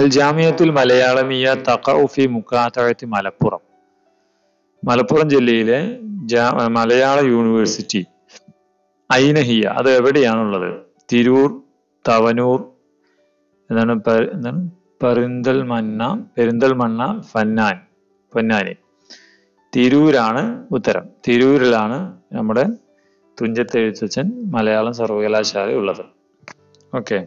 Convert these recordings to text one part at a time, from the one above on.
അൽ ജാമിയത്തുൽ മലയാളമിയ തഖഉഫി മുക്കാത്തഴത്തി മലപ്പുറം മലപ്പുറം ജില്ലയിലെ ജാ മലയാള യൂണിവേഴ്സിറ്റി ഐനഹിയ അത് എവിടെയാണുള്ളത് തിരൂർ തവനൂർ എന്താണ് പ- എന്താണ് പെരിന്തൽമണ്ണ പെരിന്തൽമണ്ണ ഫന്നാൻ പൊന്നാനി തിരൂരാണ് ഉത്തരം തിരൂരിലാണ് നമ്മുടെ തുഞ്ചത്ത് എഴുത്തച്ഛൻ മലയാളം സർവകലാശാല ഉള്ളത് ഓക്കെ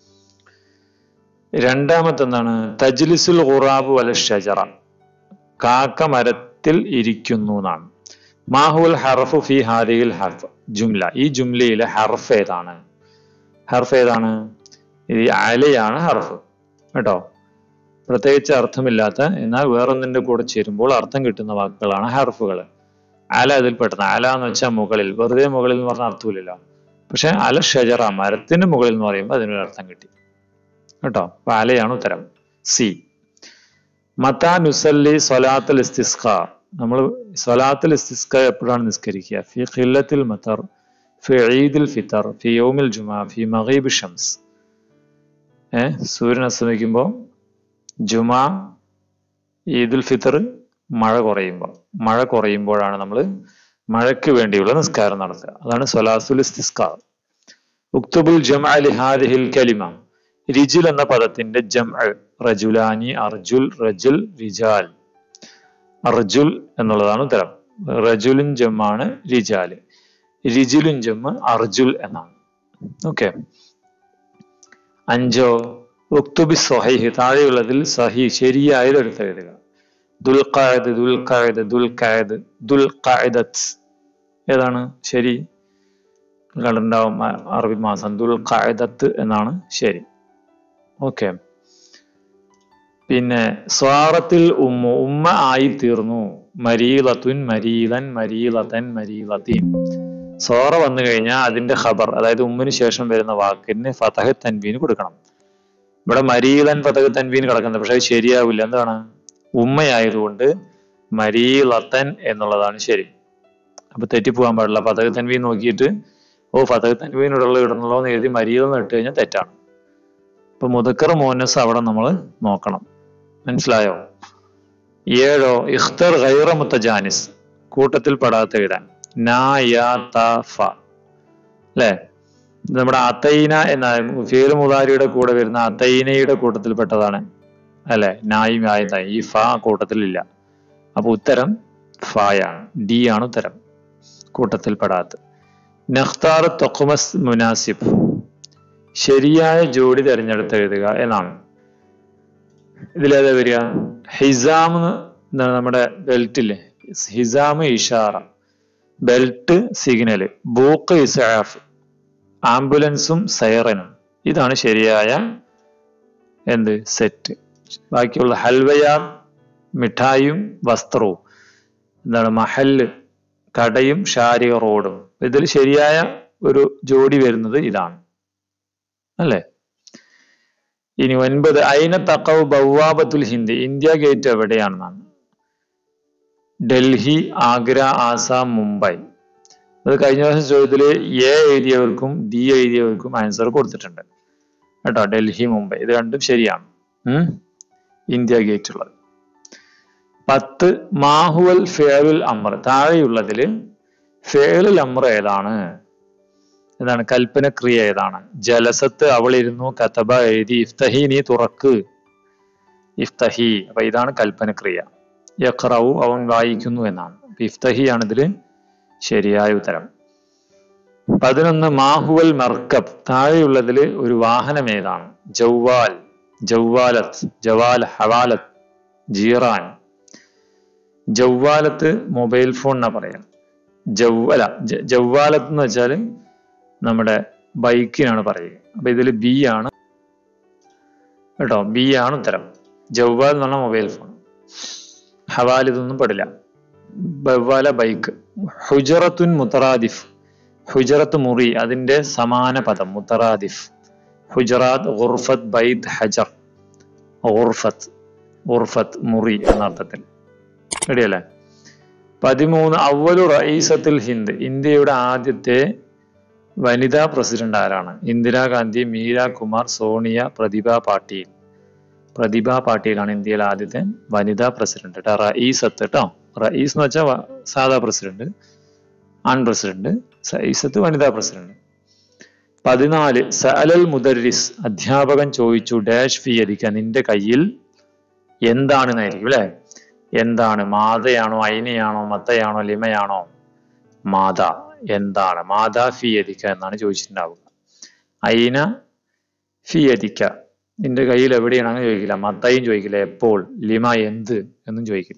രണ്ടാമത്തെ എന്താണ് തജ്ലിസുൽ ഖുറാബ് വല ഷജറ കാക്ക മരത്തിൽ ഇരിക്കുന്നു എന്നാണ് മാഹുൽ ഹർഫു ഫി ഹാദിഹിൽ ഹർഫ് ജുംല ഈ ജുംലയിലെ ഹർഫ് ഏതാണ് ഹർഫ് ഏതാണ് ഇത് അലയാണ് ഹർഫ് കേട്ടോ പ്രത്യേകിച്ച് അർത്ഥമില്ലാത്ത എന്നാൽ വേറൊന്നിന്റെ കൂടെ ചേരുമ്പോൾ അർത്ഥം കിട്ടുന്ന വാക്കുകളാണ് ഹർഫുകൾ അല അതിൽ പെട്ടെന്ന് അല എന്ന് വെച്ചാൽ മുകളിൽ വെറുതെ മുകളിൽ എന്ന് പറഞ്ഞ അർത്ഥമില്ലല്ലോ പക്ഷെ അല ഷജറ മരത്തിന് മുകളിൽ എന്ന് പറയുമ്പോൾ അതിനൊരു അർത്ഥം കിട്ടി കേട്ടോ അപ്പൊ അലയാണ് ഉത്തരം സി മത്താ നുസല്ലി സൊലാത്തുൽ ഇസ്തിസ്ക നമ്മൾ സൊലാത്തുൽ ഇസ്തിസ്ക എപ്പോഴാണ് നിസ്കരിക്കുക ഫി ഖില്ലത്തിൽ മത്തർ ഫി ഈദിൽ ഫിത്തർ ഫി യൗമിൽ ജുമാ ഫി മഗീബ് ഷംസ് ഏ സൂര്യൻ അസ്തമിക്കുമ്പോൾ ജുമാ ഈദുൽ ഫിത്തർ മഴ കുറയുമ്പോൾ മഴ കുറയുമ്പോഴാണ് നമ്മൾ മഴയ്ക്ക് വേണ്ടിയുള്ള നിസ്കാരം നടത്തുക അതാണ് സൊലാസുൽ ഇസ്തിസ്ക ഉക്തുബുൽ ജംഅ ലിഹാദിഹിൽ കലിമ റിജുൽ എന്ന പദത്തിന്റെ ജംഅ റജുലാനി അർജുൽ റജുൽ റിജാൽ അർജുൽ എന്നുള്ളതാണ് ഉത്തരം റജുലുൻ ജമ്മാണ് റിജാല് റിജുലുൻ ജമ്മ് അർജുൽ എന്നാണ് ഓക്കെ അഞ്ചോ ഉക്തുബി സൊഹൈഹ് താഴെയുള്ളതിൽ സഹി ശരിയായത് എടുത്തെഴുതുക ദുൽഖായത് ദുൽഖായത് ദുൽഖായത് ദുൽഖായദത്ത് ഏതാണ് ശരി കണ്ടിട്ടുണ്ടാവും അ- അറബി മാസം ദുൽഖായദത്ത് എന്നാണ് ശരി ഓക്കെ പിന്നെ സ്വാറത്തിൽ ഉമ്മ ഉമ്മ ആയി തീർന്നു മരീലത്തുൻ മരീലൻ മരീലത്തൻ മരീലത്തീൻ സോറ വന്നു കഴിഞ്ഞാൽ അതിന്റെ ഖബർ അതായത് ഉമ്മിന് ശേഷം വരുന്ന വാക്കിന് ഫതഹ് തൻവീന് കൊടുക്കണം ഇവിടെ മരീലൻ ഫതഹ് തൻവീൻ കിടക്കുന്നത് പക്ഷെ അത് ശരിയാവില്ല എന്താണ് ഉമ്മയായതുകൊണ്ട് മരീലത്തൻ എന്നുള്ളതാണ് ശരി അപ്പൊ തെറ്റിപ്പോകാൻ പാടില്ല ഫതഹ് തൻവീൻ നോക്കിയിട്ട് ഓ ഫതഹ് തൻവീനുള്ള ഇടണല്ലോ എന്ന് എഴുതി മരീലെന്ന് ഇട്ട് കഴിഞ്ഞാൽ തെറ്റാണ് അപ്പൊ മുതക്കർ മോനസ് അവിടെ നമ്മൾ നോക്കണം മനസ്സിലായോ ഏഴോ ഇഖ്തർ ഗൈറ മുത്തജാനിസ് കൂട്ടത്തിൽ പെടാത്ത എഴുതാൻ നാ യാ ത ഫ അല്ലേ ഇത് നമ്മുടെ അതൈന എന്ന ഫീൽ മുതാരിയുടെ കൂടെ വരുന്ന അതൈനയുടെ കൂട്ടത്തിൽപ്പെട്ടതാണ് അല്ലെ നായും ആയ ഈ ഫ കൂട്ടത്തിലില്ല അപ്പൊ ഉത്തരം ഫായാണ് ഡി ആണ് ഉത്തരം കൂട്ടത്തിൽപ്പെടാത്ത നഖ്താർ തൊക്കുമസ് മുനാസിബ് ശരിയായ ജോഡി തിരഞ്ഞെടുത്ത് എഴുതുക എന്നാണ് ഇതിലേതാ വരിക ഹിസാം എന്താണ് നമ്മുടെ ബെൽറ്റ് ഇല്ലേ ഹിസാം ഇഷാറ ബെൽറ്റ് സിഗ്നല് ബൂക്ക് ഇസാഫ് ആംബുലൻസും സൈറനും ഇതാണ് ശരിയായ എന്ത് സെറ്റ് ബാക്കിയുള്ള ഹൽവയാർ മിഠായും വസ്ത്രവും എന്താണ് മഹല് കടയും ഷാരിക റോഡും ഇതിൽ ശരിയായ ഒരു ജോഡി വരുന്നത് ഇതാണ് അല്ലേ ഇനി ഒൻപത് അയിന തക്കവ് ബവാബത്തുൽ ഹിന്ദ് ഇന്ത്യ ഗേറ്റ് എവിടെയാണെന്നാണ് ഡൽഹി ആഗ്ര ആസാം മുംബൈ അത് കഴിഞ്ഞ ദിവസം ചോദ്യത്തില് എ എഴുതിയവർക്കും ഡി എഴുതിയവർക്കും ആൻസർ കൊടുത്തിട്ടുണ്ട് കേട്ടോ ഡൽഹി മുംബൈ ഇത് രണ്ടും ശരിയാണ് ഉം ഇന്ത്യ ഗേറ്റ് ഉള്ളത് പത്ത് മാഹുവൽ ഫേലുൽ അമർ താഴെയുള്ളതില് ഫേലുൽ അമർ ഏതാണ് എന്താണ് കൽപ്പനക്രിയ ഏതാണ് ജലസത്ത് അവൾ ഇരുന്നു കതബ എഴുതി ഇഫ്തഹി നീ തുറക്ക് ഇഫ്തഹി അപ്പൊ ഇതാണ് കൽപ്പനക്രിയ യഖ്റവു അവൻ വായിക്കുന്നു എന്നാണ് അപ്പൊ ഇഫ്തഹി ആണ് ഇതില് ശരിയായ ഉത്തരം പതിനൊന്ന് മാഹുവൽ മർക്കബ് താഴെയുള്ളതില് ഒരു വാഹനം ഏതാണ് ജൗവാൽ ജൗവാലത്ത് ജവാൽ ഹവാലത്ത് ജീറാൻ ജൗവാലത്ത് മൊബൈൽ ഫോൺ എന്നാ പറയാം ജൗ അല്ല ജ- ജൗവാലത്ത് എന്ന് വെച്ചാല് നമ്മുടെ ബൈക്കിനാണ് പറയുക അപ്പൊ ഇതിൽ ബി ആണ് കേട്ടോ ബി ആണ് ഉത്തരം ജവ്വാൽ എന്ന് പറഞ്ഞാൽ മൊബൈൽ ഫോൺ ഹവാൽ ഇതൊന്നും പെടില്ല ബവ്വാല ബൈക്ക് ഹുജറത്തുൻ മുത്തറാദിഫ് ഹുജറത്ത് മുറി അതിന്റെ സമാന പദം മുത്തറാദിഫ് ഹുജറാത്ത് ഗുർഫത്ത് ബൈത്ത് ഹജർ ഗുർഫത്ത് ഗുർഫത്ത് മുറി എന്ന അർത്ഥത്തിൽ റെഡിയല്ലേ പതിമൂന്ന് അവലു റഈസത്തുൽ ഹിന്ദ് ഇന്ത്യയുടെ ആദ്യത്തെ വനിതാ പ്രസിഡന്റ് ആരാണ് ഇന്ദിരാഗാന്ധി മീര കുമാർ സോണിയ പ്രതിഭ പാട്ടീൽ പ്രതിഭ പാട്ടീലാണ് ഇന്ത്യയിലെ ആദ്യത്തെ വനിതാ പ്രസിഡന്റ് കേട്ടോ റഈസത്ത് കേട്ടോ റഈസ് എന്ന് വെച്ചാൽ സാധാ പ്രസിഡന്റ് ആൺ പ്രസിഡന്റ് സഈസത്ത് വനിതാ പ്രസിഡന്റ് പതിനാല് സഅലൽ മുദരിസ് അധ്യാപകൻ ചോദിച്ചു ഡാഷ് ഫിയരിക്ക നിന്റെ കയ്യിൽ എന്താണെന്നായിരിക്കും അല്ലെ എന്താണ് മാതയാണോ അയിനയാണോ മത്തയാണോ ലിമയാണോ മാത എന്താണ് മാതാ ഫിയരിക്ക എന്നാണ് ചോദിച്ചിട്ടുണ്ടാവുക അയിന ഫിയരിക്ക നിന്റെ കയ്യിൽ എവിടെയാണെന്ന് ചോദിക്കില്ല മത്തയും ചോദിക്കില്ല എപ്പോൾ ലിമ എന്ത് എന്നും ചോദിക്കില്ല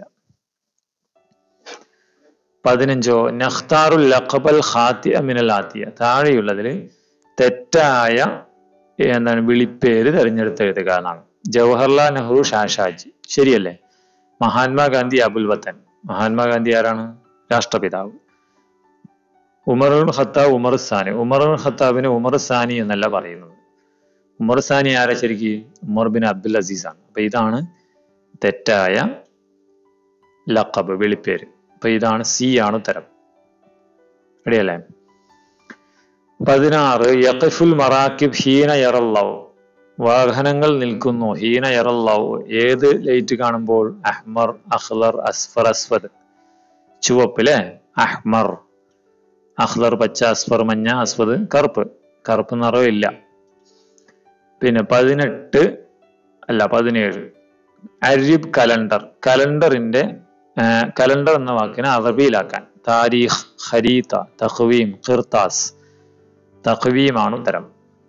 പതിനഞ്ചോ നഖ്താറുൽ ലഖബൽ ഖാത്തിയ മിനൽ ആത്തിയ താഴെയുള്ളതിൽ തെറ്റായ എന്താണ് വിളിപ്പേര് തെരഞ്ഞെടുത്ത് എഴുതുക എന്നാണ് ജവഹർലാൽ നെഹ്റു ഷാഷാജി ശരിയല്ലേ മഹാത്മാഗാന്ധി അബുൽ വത്തൻ മഹാത്മാഗാന്ധി ആരാണ് രാഷ്ട്രപിതാവ് ഉമറുൽ ഖത്താബ് ഉമർ സാനി ഉമറുൽ ഖത്താബിന് ഉമർ സാനി എന്നല്ല പറയുന്നത് ഉമർ സാനി ആരാ ശരിക്ക് ഉമർ ബിൻ അബ്ദുൽ അസീസ് ആണ് അപ്പൊ ഇതാണ് തെറ്റായ ലഖബ് വിളിപ്പേര് അപ്പൊ ഇതാണ് സി ആണ് ഉത്തരം റെഡിയല്ലേ പതിനാറ് യഖഫുൽ മറാക്കിബ് ഹീന യറല്ലവ് വാഹനങ്ങൾ നിൽക്കുന്നു ഹീന യറല്ലവ് ഏത് ലൈറ്റ് കാണുമ്പോൾ അഹ്മർ അഖ്ലർ അസ്ഫർ അസ്വദ് ചുവപ്പ് അല്ലേ അഹ്മർ അഖ്ലർ പച്ച അസ്ഫർ മഞ്ഞ അസ്വദ് കറുപ്പ് കറുപ്പ് നിറം ഇല്ല പിന്നെ പതിനെട്ട് അല്ല പതിനേഴ് അരിബ് കലണ്ടർ കലണ്ടറിന്റെ കലണ്ടർ എന്ന വാക്കിനെ അറബിയിലാക്കാൻ താരീഖ് ഖരീത്ത തഖ്വീം ഖിർത്താസ് തഖ്വീമാണ് ഉത്തരം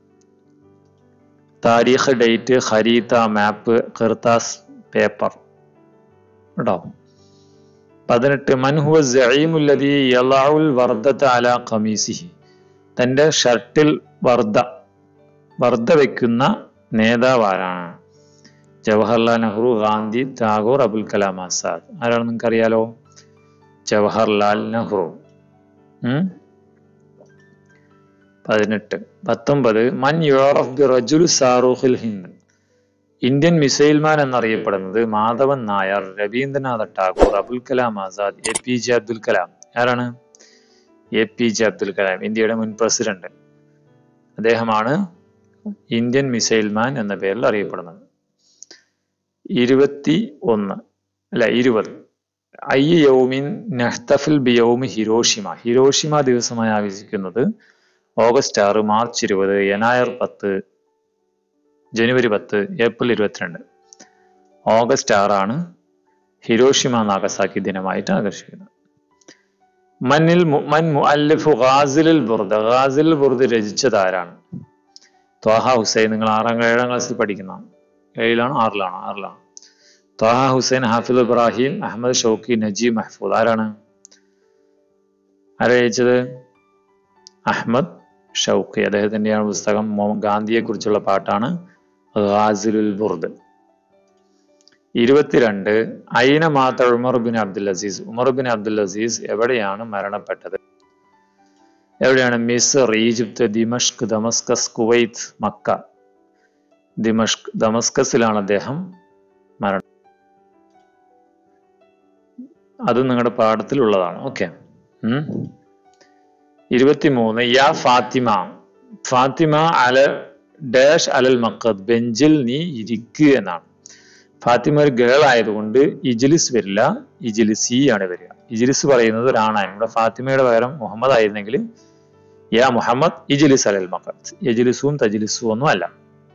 താരീഖ് ഡേറ്റ് ഖരീത്ത മാപ്പ് ഖിർത്താസ് പേപ്പർ കേട്ടോ പതിനെട്ട് മൻഹുവ സഈമുല്ലദീ യളഉൽ വർദത അലാ ഖമീസിഹി തന്റെ ഷർട്ടിൽ വർദ്ധ വർദ്ധ വെക്കുന്ന നേതാവ് ആരാണ് ജവഹർലാൽ നെഹ്റു ഗാന്ധി ടാഗോർ അബുൽ കലാം ആസാദ് ആരാണ് നിങ്ങൾക്ക് അറിയാലോ ജവഹർലാൽ നെഹ്റു ഉം പതിനെട്ട് പത്തൊമ്പത് മൻ യൂറഫ് ബി റജുൽ സാറൂഖിൽ ഹിന്ദ് ഇന്ത്യൻ മിസൈൽമാൻ എന്നറിയപ്പെടുന്നത് Madhavan Nair Rabindranath Tagore Abul Kalam Azad A P J Abdul Kalam ആരാണ് A P J Abdul Kalam ഇന്ത്യയുടെ മുൻ പ്രസിഡന്റ് അദ്ദേഹമാണ് ഇന്ത്യൻ മിസൈൽമാൻ എന്ന പേരിൽ അറിയപ്പെടുന്നത് ഇരുപത്തി ഒന്ന് അല്ല ഇരുപത് ഐ യൗമിൻ നഹ്തഫിൽ ബി യൗമി ഹിരോഷിമ ഹിരോഷിമ ദിവസമായി ആഘോഷിക്കുന്നത് ഓഗസ്റ്റ് ആറ് മാർച്ച് ഇരുപത് യനായർ പത്ത് ജനുവരി പത്ത് ഏപ്രിൽ ഇരുപത്തിരണ്ട് ഓഗസ്റ്റ് ആറാണ് ഹിരോഷിമ നാഗസാക്കി ദിനമായിട്ട് ആഘോഷിക്കുന്നത് മന്നിൽ മൻ മുഅല്ലിഫു ഗാസിലുൽ ബുർദ ഗാസിലുൽ ബുർദ് രചിച്ചത് ആരാണ് ത്വാഹ ഹുസൈൻ നിങ്ങൾ ആറാം ഏഴാം ക്ലാസ്സിൽ പഠിക്കുന്ന ഏഴിലാണോ ആറിലാണോ ആറിലാണ് Taha Hussein Hafez Ibrahim Ahmed Shawqi Naguib Mahfouz ആരാണ് ആരാ രചിച്ചത് അഹമ്മദ് ഷൗക്കി അദ്ദേഹത്തിന്റെയാണ് പുസ്തകം ഗാന്ധിയെ കുറിച്ചുള്ള പാട്ടാണ് ഗാസിലുൽ ബുർദ് ഇരുപത്തിരണ്ട് ഐന മാത്ത Umar bin Abdul Aziz Umar bin Abdul Aziz എവിടെയാണ് മരണപ്പെട്ടത് എവിടെയാണ് മിസർ ഈജിപ്ത് ദിമഷ്ക് ദമസ്കസ് കുവൈത്ത് മക്ക ദിമഷ്ക് ദമസ്കസിലാണ് അദ്ദേഹം മരണം അത് നിങ്ങളുടെ പാഠത്തിലുള്ളതാണ് ഓക്കെ ഇരുപത്തിമൂന്ന് യാ ഫാത്തിമ ഫാത്തിമ അല ഡാഷ് അലൽ മക്കദ് ബെഞ്ചിൽ നീ ഇരിക്കുക എന്നാണ് ഫാത്തിമ ഒരു ഗേൾ ആയതുകൊണ്ട് ഇജിലിസ് വരില്ല ഇജിലിസി ആണ് വരിക ഇജിലിസ് പറയുന്നത് ഒരാണാണ് ഇവിടെ ഫാത്തിമയുടെ പകരം മുഹമ്മദ് ആയിരുന്നെങ്കിൽ യാ മുഹമ്മദ് ഇജിലിസ് അലൽ മക്കത്ത് യജിലിസും തജിലിസും ഒന്നും അല്ല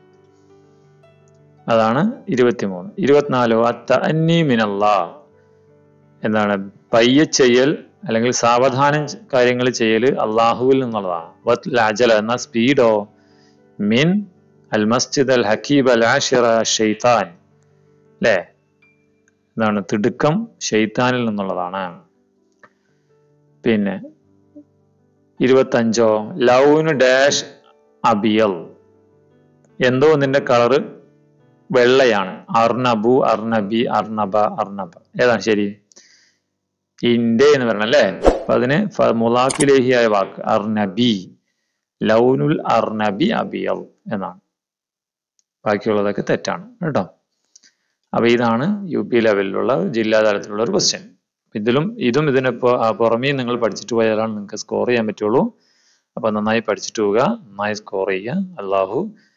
അതാണ് ഇരുപത്തിമൂന്ന് ഇരുപത്തിനാലോ അത്ത അന്നി മിനല്ലാ എന്താണ് പയ്യെ ചെയ്യൽ അല്ലെങ്കിൽ സാവധാനം കാര്യങ്ങൾ ചെയ്യൽ അള്ളാഹുവിൽ നിന്നുള്ളതാണ് വത് ലാജല എന്ന സ്പീഡോ മിൻ അൽ മസ്ജിദ് അൽ ഹക്കീബ് അൽ ആഷിറ ഷെയ്ത്താൻ അല്ലേ എന്താണ് തിടുക്കം ഷെയ്ത്താനിൽ നിന്നുള്ളതാണ് പിന്നെ ഇരുപത്തഞ്ചോ ലൗന് ഡാഷ് അബിയൽ എന്തോ നിന്റെ കളറ് വെള്ളയാണ് അർണബു അർണബി അർണബ അർണബ ഏതാണ് ശരി ഇൻഡെ എന്ന് പറയണം അല്ലേ അപ്പൊ അതിന് മുലാഫിലേഹിയായ വാക്ക് അർണബി ലൗനുൽ അർണബി അബിയൽ എന്നാണ് ബാക്കിയുള്ളതൊക്കെ തെറ്റാണ് കേട്ടോ അപ്പൊ ഇതാണ് യു പി ലെവലിലുള്ള ജില്ലാ തലത്തിലുള്ള ഒരു ക്വസ്റ്റ്യൻ ഇതിലും ഇതും ഇതിന് പുറമേ നിങ്ങൾ പഠിച്ചിട്ട് പോയാലാണ് നിങ്ങൾക്ക് സ്കോർ ചെയ്യാൻ പറ്റുള്ളൂ അപ്പൊ നന്നായി പഠിച്ചിട്ട് പോവുക നന്നായി സ്കോർ ചെയ്യുക അള്ളാഹു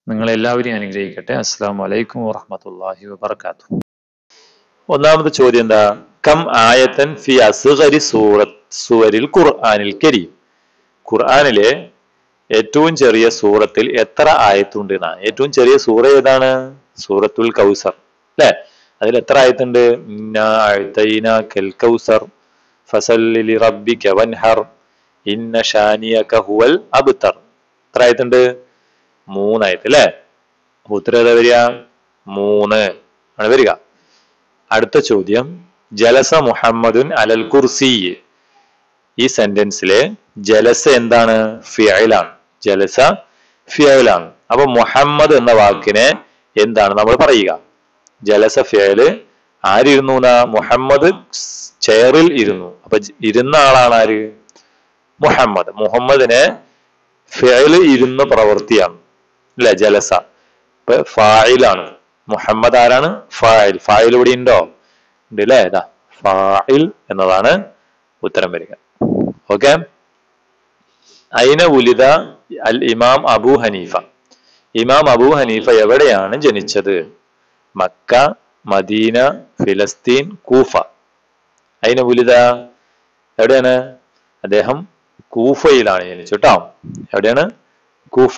നിങ്ങളെല്ലാവരെയും അനുഗ്രഹിക്കട്ടെ അസ്സാം വലൈക്കും വാഹമത്തല്ലാഹി വാബർക്കാത്തു ഒന്നാമത്തെ ചോദ്യം എന്താ കം ആയത്തൻ ഫി അസുഖരി സൂറത്ത് സുവരിൽ ഖുർആനിൽ കരീം ഖുർആനിലെ ഏറ്റവും ചെറിയ സൂറത്തിൽ എത്ര ആയത്തുണ്ട് എന്നാണ് ഏറ്റവും ചെറിയ സൂറ ഏതാണ് സൂറത്തുൽ കൗസർ അല്ലെ അതിൽ എത്ര ആയത്തുണ്ട് ഇന്നാ അഅ്തൈനാ കൽ കൗസർ ഫസല്ലി റബ്ബിക വൻഹർ ഇന്ന ഷാനിയക ഹുവൽ അബ്തർ എത്ര ആയത്തുണ്ട് മൂന്നായത് അല്ലെ അപ്പൊ ഉത്തരം ഏതാ വരിക മൂന്ന് ആണ് വരിക അടുത്ത ചോദ്യം ജലസ മുഹമ്മദുൻ അലൽ കുർസി ഈ സെന്റൻസിലെ ജലസ എന്താണ് ഫിയലാണ് ജലസ ഫിയലാണ് അപ്പൊ മുഹമ്മദ് എന്ന വാക്കിനെ എന്താണ് നമ്മൾ പറയുക ജലസ ഫിയല് ആരിരുന്നു എന്നാ മുഹമ്മദ് ചെയറിൽ ഇരുന്നു അപ്പൊ ജ- ഇരുന്ന ആളാണ് ആര് മുഹമ്മദ് മുഹമ്മദിനെ ഫിയല് ഇരുന്ന പ്രവൃത്തിയാണ് അല്ലെ ജലസ ഇപ്പൊ ഫായിലാണ് മുഹമ്മദ് ആരാണ് ഫായിൽ ഫായിൽ ഇവിടെ ഉണ്ടോ ഉണ്ട് അല്ലേ ഇതാ ഫായിൽ എന്നതാണ് ഉത്തരം വരിക ഓക്കെ അയിന ഉലിത അൽ ഇമാം അബു ഹനീഫ ഇമാം അബു ഹനീഫ എവിടെയാണ് ജനിച്ചത് മക്ക മദീന ഫിലസ്തീൻ കൂഫ അയിന ഉലിത എവിടെയാണ് അദ്ദേഹം കൂഫയിലാണ് ജനിച്ചത് കേട്ടോ എവിടെയാണ് കൂഫ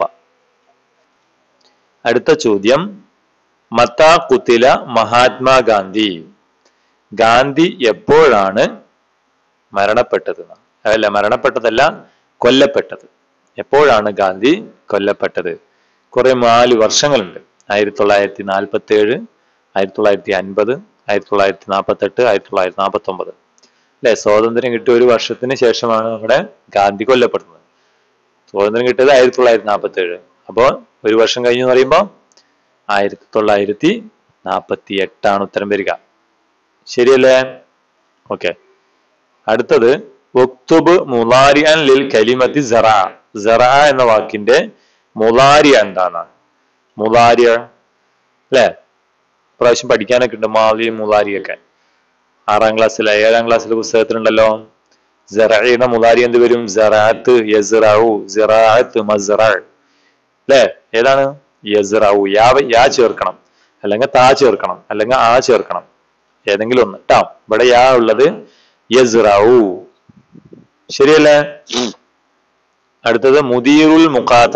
അടുത്ത ചോദ്യം മത്താ കുത്തില മഹാത്മാഗാന്ധി ഗാന്ധി എപ്പോഴാണ് മരണപ്പെട്ടത് എന്നാണ്. അല്ല മരണപ്പെട്ടതല്ല കൊല്ലപ്പെട്ടത് എപ്പോഴാണ് ഗാന്ധി കൊല്ലപ്പെട്ടത് കുറെ നാല് വർഷങ്ങളുണ്ട് ആയിരത്തി തൊള്ളായിരത്തി നാൽപ്പത്തി ഏഴ് ആയിരത്തി തൊള്ളായിരത്തി അൻപത് ആയിരത്തി തൊള്ളായിരത്തി നാൽപ്പത്തി എട്ട് ആയിരത്തി തൊള്ളായിരത്തി നാൽപ്പത്തി ഒമ്പത് അല്ലെ സ്വാതന്ത്ര്യം കിട്ടിയ ഒരു വർഷത്തിന് ശേഷമാണ് നമ്മുടെ ഗാന്ധി കൊല്ലപ്പെടുന്നത് സ്വാതന്ത്ര്യം കിട്ടിയത് ആയിരത്തി തൊള്ളായിരത്തി നാൽപ്പത്തി ഏഴ് അപ്പോ ഒരു വർഷം കഴിഞ്ഞു എന്ന് പറയുമ്പോൾ ആയിരത്തി തൊള്ളായിരത്തി നാൽപ്പത്തി എട്ടാണ് ഉത്തരം വരിക ശരിയല്ലേ ഓക്കെ അടുത്തത് ഒക്തുബ് മുലാരിയൻ ലിൽ കലിമത്തി സറ സറ എന്ന വാക്കിന്റെ മുലാരിയ എന്താണ് മുലാരിയ അല്ലെ പ്രാവശ്യം പഠിക്കാനൊക്കെ ഉണ്ട് മാലി മുലാരിയൊക്കെ ആറാം ക്ലാസ്സിലെ ഏഴാം ക്ലാസ്സിലെ പുസ്തകത്തിലുണ്ടല്ലോ സറയുടെ മുലാരി എന്ത് വരും സറാത്ത് യസ്റഉ സിറാത്ത് മസ്റ അല്ലേ ഏതാണ് യസ്റഉ യാ യാ ചേർക്കണം അല്ലെങ്കിൽ താ ചേർക്കണം അല്ലെങ്കിൽ ആ ചേർക്കണം ഏതെങ്കിലും ഒന്ന് ട്ടാ ഇവിടെ യാ ഉള്ളത് യസ്റഉ ശരിയല്ലേ അടുത്തത് മുദീറുൽ മുഖാത്ത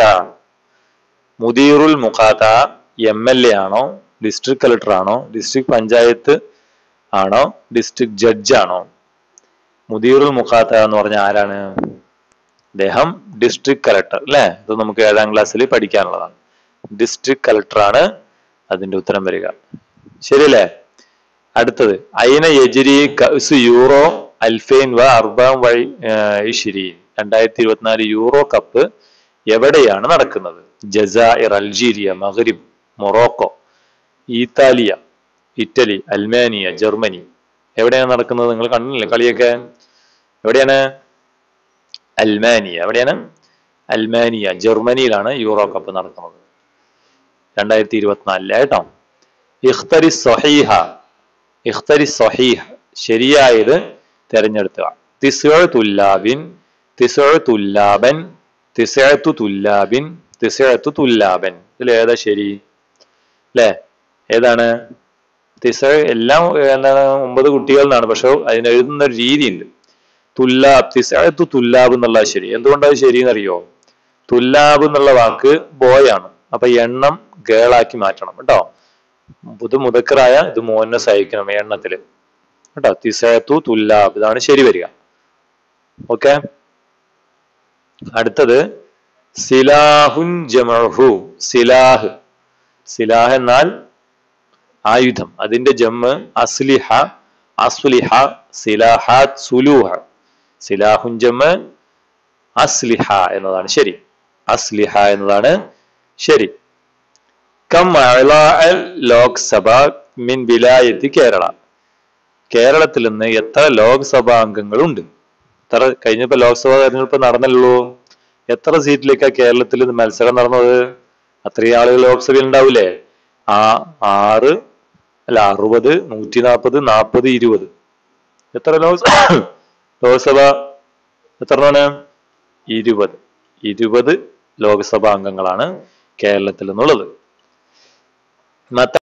മുദീറുൽ മുഖാത്ത എം എൽ എ ആണോ ഡിസ്ട്രിക്ട് കളക്ടർ ആണോ ഡിസ്ട്രിക്ട് പഞ്ചായത്ത് ആണോ ഡിസ്ട്രിക്ട് ജഡ്ജ് ആണോ മുദീറുൽ മുഖാത്ത എന്ന് പറഞ്ഞ ആരാണ് അദ്ദേഹം ഡിസ്ട്രിക്ട് കളക്ടർ അല്ലെ ഇത് നമുക്ക് ഏഴാം ക്ലാസ്സിൽ പഠിക്കാനുള്ളതാണ് ഡിസ്ട്രിക്ട് കളക്ടർ ആണ് അതിന്റെ ഉത്തരം വരിക ശരിയല്ലേ അടുത്തത് അയിന യജിരി കസ് യൂറോ അൽഫൈൻ വ അർബാം വഴി ഇഷിരീൻ രണ്ടായിരത്തി ഇരുപത്തിനാല് യൂറോ കപ്പ് എവിടെയാണ് നടക്കുന്നത് ജസാഇർ അൾജീരിയ മഗ്രിബ് മൊറോക്കോ ഈത്താലിയ ഇറ്റലി അൽമാനിയ ജർമ്മനി എവിടെയാണ് നടക്കുന്നത് നിങ്ങൾ കണ്ടില്ലേ കളിയൊക്കെ എവിടെയാണ് അൽമാനിയ എവിടെയാണ് അൽമാനിയ ജർമ്മനിയിലാണ് യൂറോ കപ്പ് നടക്കുന്നത് രണ്ടായിരത്തി ഇരുപത്തിനാലില് കേട്ടോ ഇഖ്തരി സഹീഹ ഇഖ്തരി സഹീഹ് ശരിയായത് തിരഞ്ഞെടുത്തുക തിസ്വ തുല്ലാബിൻ തിസ്വ തുല്ലാബൻ തിസഴത്തു തുല്ലാബിൻ തിസഴത്തു തുല്ലാബൻ ഇതിൽ ഏതാ ശരി അല്ലേ ഏതാണ് തിസ എല്ലാം എന്താണ് ഒമ്പത് കുട്ടികൾ എന്നാണ് പക്ഷെ അതിന് എഴുതുന്ന ഒരു രീതിയുണ്ട് തുല്ലാബ് തിസഴത്തു തുല്ലാബ് എന്നുള്ള ശരി എന്തുകൊണ്ടത് ശരി എന്നറിയോ തുല്ലാബ് എന്നുള്ള വാക്ക് ബോയ് ആണ് അപ്പൊ എണ്ണം ഗേളാക്കി മാറ്റണം കേട്ടോ ഇത് മുതക്കറായ ഇത് മോനസ് അയക്കണം എണ്ണത്തില് കേട്ടോ തിസയത്തു തുല്ലാബ് ഇതാണ് ശരി വരിക ഓക്കെ അടുത്തത് സിലാഹുൻ ജമഹു സിലാഹ് സിലാഹ് എന്നാൽ ആയുധം അതിന്റെ ജമ്മ് അസ്ലിഹ അസ്ലിഹ സിലാഹാത്ത് സുലൂഹ സിലാഹുൻ ജമ്മ് അസ്ലിഹ എന്നതാണ് ശരി അസ്ലിഹ എന്നതാണ് ശരി കം അഅ്ലാഅൽ ലോക്സഭ മിൻ വിലായത്തി കേരള കേരളത്തിൽ നിന്ന് എത്ര ലോക്സഭാ അംഗങ്ങളുണ്ട് എത്ര കഴിഞ്ഞപ്പോ ലോക്സഭാ തെരഞ്ഞെടുപ്പ് നടന്നല്ലോ എത്ര സീറ്റിലേക്കാ കേരളത്തിൽ ഇത് മത്സരം നടന്നത് അത്രയും ആളുകൾ ലോക്സഭയിൽ ഉണ്ടാവൂലേ ആ ആറ് അല്ല അറുപത് നൂറ്റി നാൽപ്പത് നാൽപ്പത് ഇരുപത് എത്ര ലോക്സഭ ലോക്സഭ എത്ര ഇരുപത് ഇരുപത് ലോക്സഭാ അംഗങ്ങളാണ് കേരളത്തിൽ എന്നുള്ളത് മത്ത